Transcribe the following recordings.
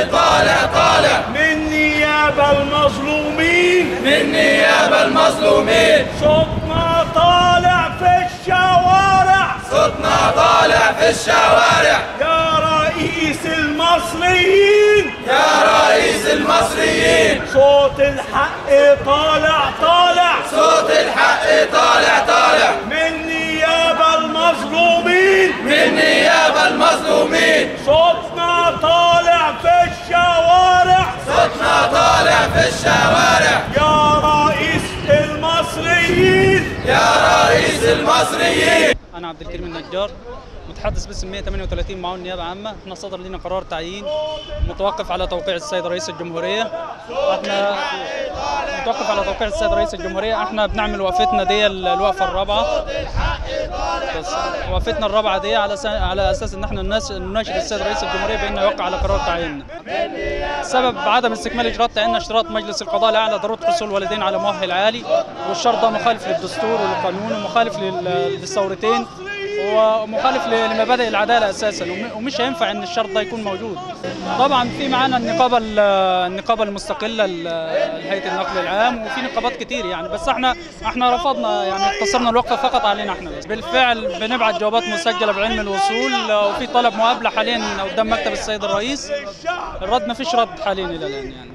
طالع طالع من نيابة المظلومين من نيابة المظلومين صوتنا طالع في الشوارع صوتنا طالع في الشوارع يا رئيس المصريين يا رئيس المصريين صوت الحق طالع طالع صوت الحق طالع طالع من نيابة المظلومين من نيابة المظلومين صوتنا طالع في الشوارع صوتنا طالع في الشوارع يا رئيس المصريين يا رئيس المصريين انا عبد الكريم النجار متحدث باسم 138 معاون نيابه عامه احنا صدر لنا قرار تعيين متوقف على توقيع السيد رئيس الجمهوريه احنا متوقف على توقيع السيد رئيس الجمهوريه احنا بنعمل وقفتنا دي الوقفه الرابعه بس وقفتنا الرابعه دي على س... على اساس ان احنا الناس نناشد السيد رئيس الجمهوريه بانه يوقع على قرار تعييننا سبب عدم استكمال اجراءات تعييننا اشتراط مجلس القضاء الاعلى ضروره حصول الوالدين على مؤهل عالي والشرط ده مخالف للدستور والقانون ومخالف لل- للثورتين ومخالف ل- لمبادئ العداله اساسا وم- ومش هينفع ان الشرط ده يكون موجود. طبعا في معانا النقابه ال- النقابه المستقله ل- لهيئه النقل العام وفي نقابات كتير يعني بس احنا احنا رفضنا يعني اقتصرنا الوقفه فقط علينا احنا بس. بالفعل بنبعت جوابات مسجله بعلم الوصول وفي طلب مقابله حاليا قدام مكتب السيد الرئيس الرد ما فيش رد حاليا الى الان يعني.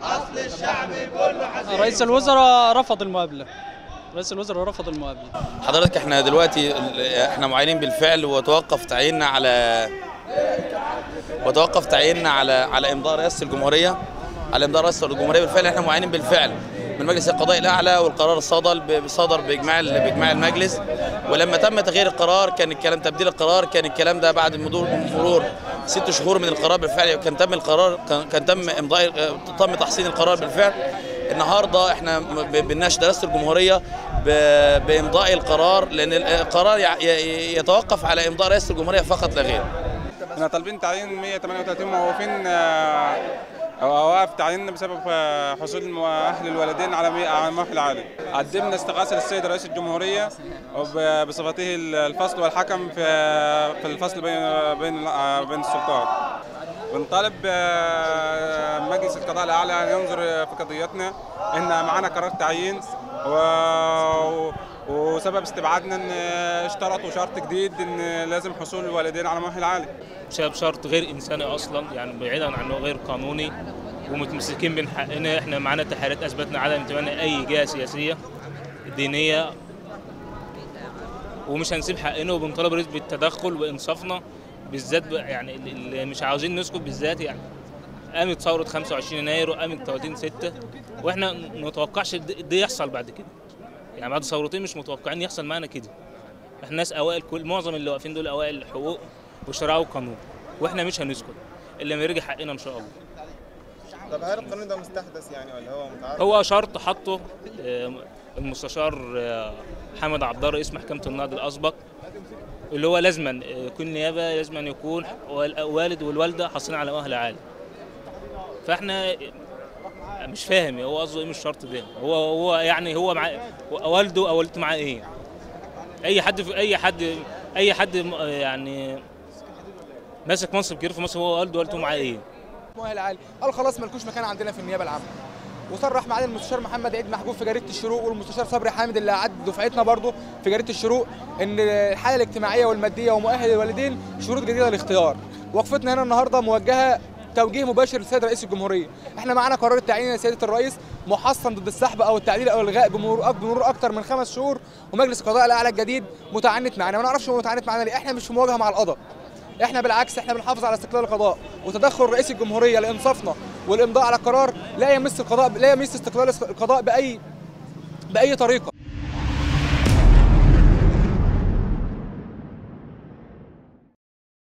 رئيس الوزراء رفض المقابله. رئيس الوزراء رفض المقابله. حضرتك احنا دلوقتي احنا معينين بالفعل وتوقف تعييننا على وتوقف تعييننا على على امضاء رئاسه الجمهوريه على امضاء رئاسه الجمهوريه بالفعل احنا معينين بالفعل من مجلس القضاء الاعلى والقرار صدر ب- صدر باجماع ال- باجماع المجلس ولما تم تغيير القرار كان الكلام تبديل القرار كان الكلام ده بعد مرور مرور ست شهور من القرار بالفعل كان تم القرار كان, كان تم امضاء تم تحسين القرار بالفعل النهارده احنا ب- بنناشد رئاسه الجمهوريه ب- بامضاء القرار لان القرار يع- ي- يتوقف على امضاء رئاسه الجمهوريه فقط لا غير احنا طالبين تعيين 138 موقوفين آه، واقف تعييننا بسبب آه، حصول المو- اهل الوالدين على مي- على مؤهل عالي. قدمنا استغاثه للسيد رئيس الجمهوريه وب- بصفته الفصل والحكم في في الفصل بين بين آه، بين السلطات. بنطالب آه، مجلس القضاء الاعلى ان ينظر في قضيتنا ان معانا قرار تعيين و وسبب استبعادنا ان اشترطوا شرط جديد ان لازم حصول الوالدين على مؤهل عالي بسبب شرط غير انساني اصلا يعني بعيدا عن انه غير قانوني ومتمسكين من حقنا احنا معانا تحريات اثبتنا عدم انتمائنا لاي جهه سياسيه دينيه ومش هنسيب حقنا وبنطالب رئيس بالتدخل وانصافنا بالذات بقى يعني اللي مش عاوزين نسكت بالذات يعني قامت ثوره 25 يناير وقامت 30 6 واحنا ما نتوقعش ده ده يحصل بعد كده يعني بعد ثورتين مش متوقعين يحصل معانا كده احنا ناس اوائل كل معظم اللي واقفين دول اوائل الحقوق وشرع وقانون واحنا مش هنسكت الا لما يرجع حقنا ان شاء الله طب هل القانون ده مستحدث يعني ولا هو متعارف؟ هو شرط حطه آه، المستشار آه، حمد عبد رئيس محكمه النقد الاسبق اللي هو لازما آه، كل نيابه لازما يكون والوالد والوالده حاصلين على مؤهل عالي فاحنا مش فاهم هو قصده ايه من الشرط ده هو هو يعني هو مع والده او والدته معاه ايه اي حد في اي حد اي حد م- يعني ماسك منصب كبير في مصر هو والده والدته معاه ايه مؤهل عالي قال خلاص مالكوش مكان عندنا في النيابه العامه وصرح معالي المستشار محمد عيد محجوب في جريده الشروق والمستشار صبري حامد اللي عد دفعتنا برضه في جريده الشروق ان الحاله الاجتماعيه والماديه ومؤهل الوالدين شروط جديده للاختيار وقفتنا هنا النهارده موجهه توجيه مباشر للسيد رئيس الجمهوريه احنا معانا قرار التعيين يا سياده الرئيس محصن ضد السحب او التعديل او الغاء بمرور بمرور اكتر من خمس شهور ومجلس القضاء الاعلى الجديد متعنت معانا ما نعرفش هو متعنت معانا ليه احنا مش في مواجهه مع القضاء احنا بالعكس احنا بنحافظ على استقلال القضاء وتدخل رئيس الجمهوريه لانصافنا والامضاء على قرار لا يمس القضاء لا يمس استقلال القضاء باي باي طريقه